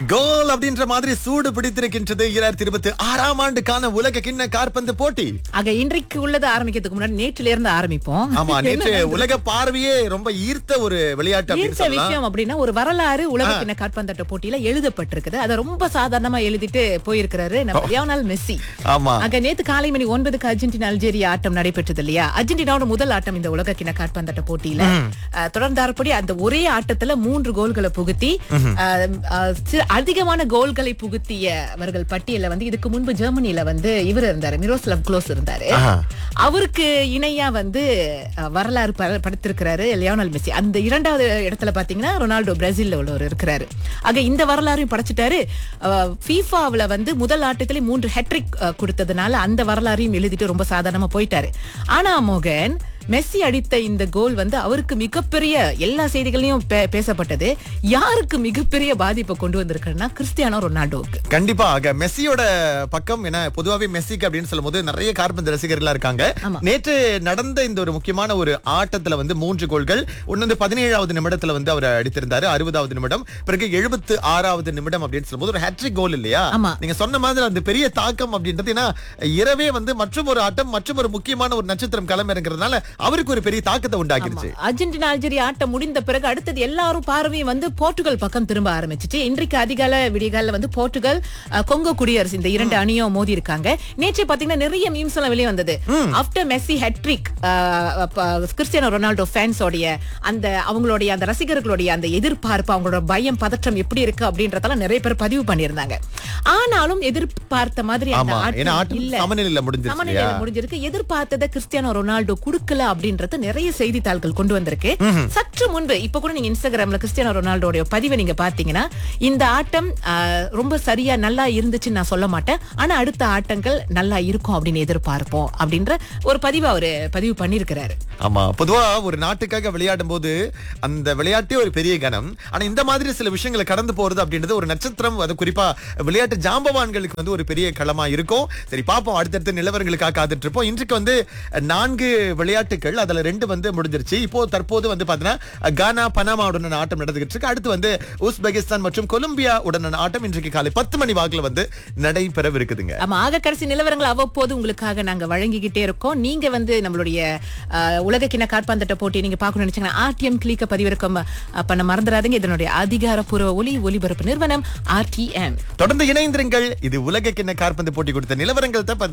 கோல் அப்படின்ற மாதிரி சூடு பிடித்திருக்கின்றது இரண்டாயிரத்தி இருபத்தி ஆறாம் ஆண்டுக்கான உலக கிண்ண காற்பந்து போட்டி ஆக இன்றைக்கு உள்ளது ஆரம்பிக்கிறதுக்கு முன்னாடி நேற்றுல இருந்து ஆரம்பிப்போம் ஆமா நேற்று உலக பார்வையே ரொம்ப ஈர்த்த ஒரு விளையாட்டு அப்படின்னு ஈர்த்த சொல்லலாம் விஷயம் அப்படின்னா ஒரு வரலாறு உலக கிண்ண காற்பந்தாட்ட போட்டியில எழுதப்பட்டிருக்குது அதை ரொம்ப சாதாரணமா எழுதிட்டு போயிருக்கிறாரு நம்ம லியோனல் மெஸ்ஸி ஆமா அங்க நேத்து காலை மணி ஒன்பதுக்கு அர்ஜென்டினா அல்ஜேரியா ஆட்டம் நடைபெற்றது இல்லையா அர்ஜென்டினாவோட முதல் ஆட்டம் இந்த உலக கிண்ண காற்பந்தாட்ட போட்டியில அஹ், தொடர்ந்தாற்படி அந்த ஒரே ஆட்டத்துல மூன்று கோல்களை புகுத்தி அஹ், அஹ், சி- அதிகமான கோல்களை புகுத்தியவர்கள் பட்டியல வந்து இதுக்கு முன்பு ஜெர்மனில வந்து இவர் இருந்தாரு மிரோஸ்லவ் க்ளோஸ் இருந்தாரு ஆஹா. அவருக்கு இணையா வந்து அஹ், வரலாறு ப- படைத்திருக்கிறாரு லியோனல் மெஸ்ஸி அந்த இரண்டாவது இடத்துல பாத்தீங்கன்னா ரொனால்டோ பிரேசில்ல உள்ளவர் இருக்கிறாரு ஆக இந்த வரலாறையும் படைச்சிட்டாரு ஃபீஃபாவுல வந்து முதல் ஆட்டத்திலே மூன்று ஹெட்ரிக் கொடுத்ததுனால அந்த வரலாறையும் எழுதிட்டு ரொம்ப சாதாரணமா போயிட்டாரு ஆனா மோகன் மெஸ்ஸி அடித்த இந்த கோல் வந்து அவருக்கு மிகப்பெரிய எல்லா செய்திகளையும் பே- பேசப்பட்டது யாருக்கு மிகப்பெரிய பாதிப்பை கொண்டு வந்திருக்குன்னா கிறிஸ்டியானோ ரொனால்டோவுக்கு கண்டிப்பா ஆக மெஸ்ஸியோட பக்கம் என்ன பொதுவாவே மெஸ்ஸிக்கு அப்படின்னு சொல்லும்போது நிறைய கார்பந்து ரசிகர்களா இருக்காங்க ஆமா. நேற்று நடந்த இந்த ஒரு முக்கியமான ஒரு ஆட்டத்துல வந்து மூன்று கோல்கள் ஒன்னு வந்து பதினேழாவது நிமிடத்துல வந்து அவர் அடித்திருந்தாரு அறுபதாவது நிமிடம் பிறகு எழுபத்து ஆறாவது நிமிடம் அப்படின்னு சொல்லும்போது ஒரு ஹேட்ரிக் கோல் இல்லையா ஆமா. நீங்க சொன்ன மாதிரி அந்த பெரிய தாக்கம் அப்படின்றது ஏன்னா இரவே வந்து மற்றும் ஒரு ஆட்டம் மற்றும் ஒரு முக்கியமான ஒரு நட்சத்திரம் களம் இறங்குறதுனால அவருக்கு ஒரு பெரிய தாக்கத்தை உண்டாக்கிருச்சு அர்ஜென்டினா அல்ஜீரியா ஆட்டம் முடிந்த பிறகு அடுத்தது எல்லாரும் பார்வையும் வந்து போர்ச்சுகல் பக்கம் திரும்ப ஆரம்பிச்சிச்சு இன்றைக்கு அதிகால விடிகால வந்து போர்ச்சுகல் அஹ், கொங்கோ குடியரசு இந்த இரண்டு அணியும் மோதி இருக்காங்க நேற்று பாத்தீங்கன்னா நிறைய மீம்ஸ் எல்லாம் வெளியே வந்தது after Messi hat trick Cristiano Ronaldo ஃபேன்ஸோடைய அந்த அவங்களுடைய அந்த ரசிகர்களுடைய அந்த எதிர்பார்ப்பு அவங்களோட பயம் பதற்றம் எப்படி இருக்கு அப்படின்றதெல்லாம் நிறைய பேர் பதிவு பண்ணியிருந்தாங்க ஆனாலும் எதிர்பார்த்த மாதிரி அந்த ஆமா ஏன்னா ஆட்டம் ஆட்டம் இல்ல சமநிலையில முடிஞ்சிருச்சு சமநிலையில இல்லையா முடிஞ்சிருக்கு எதிர்பார்த்ததை கிறிஸ்டியானோ ரொனால்டோ குடுக்கல அப்படின்றது நிறைய செய்தித்தாள்கள் கொண்டு வந்திருக்கு சற்று முன்பு இப்ப கூட நீங்க இன்ஸ்டாகிராம்ல கிறிஸ்டியானோ ரொனால்டோடைய பதிவை நீங்க பாத்தீங்கன்னா இந்த ஆட்டம் ஆஹ், ரொம்ப சரியா நல்லா இருந்துச்சுன்னு நான் சொல்ல மாட்டேன் ஆனா அடுத்த ஆட்டங்கள் நல்லா இருக்கும் அப்படின்னு எதிர்பார்ப்போம் அப்படின்ற ஒரு பதிவு அவரு பதிவு பண்ணிருக்கிறாரு ஆமா பொதுவா ஒரு நாட்டுக்காக விளையாடும் போது அந்த விளையாட்டே ஒரு பெரிய கணம் ஆனா இந்த மாதிரி சில விஷயங்களை கடந்து போறது அப்படின்றது ஒரு நட்சத்திரம் அது குறிப்பா விளையாட்டு ஜாம்பவான்களுக்கு வந்து ஒரு பெரிய களமா இருக்கும் சரி பாப்போம் அடுத்தடுத்த நிலவரங்களுக்காக காத்துட்டு இருப்போம் இன்றைக்கு வந்து நான்கு விளையாட்டுகள் அதுல ரெண்டு வந்து முடிஞ்சிருச்சு இப்போ தற்போது வந்து பாத்தீங்கன்னா கானா பனாமா உடனான ஆட்டம் நடந்துகிட்டு இருக்கு அடுத்து வந்து உஸ்பெகிஸ்தான் மற்றும் கொலம்பியா உடனான ஆட்டம் இன்றைக்கு காலை பத்து மணி வாக்குல வந்து நடைபெறவிருக்குதுங்க ஆமா ஆக கடைசி நிலவரங்கள் அவ்வப்போது உங்களுக்காக நாங்க வழங்கிக்கிட்டே இருக்கோம் நீங்க வந்து நம்மளுடைய ஆஹ், உலகக்கிண காற்பந்தாட்ட போட்டி நீங்க பார்க்கணும்னு நினைச்சீங்கன்னா ஆர்டிஎம் கிளிக்க பதிவிறக்கம் அஹ், பண்ண மறந்துடாதீங்க இதனுடைய அதிகாரப்பூர்வ ஒலி ஒலிபரப்பு நிறுவனம் ஆர்டிஎம் தொடர்ந்து இணைந்திருங்கள் இது உலக கிண்ண காற்பந்து போட்டி கொடுத்த நிலவரங்கள் தான்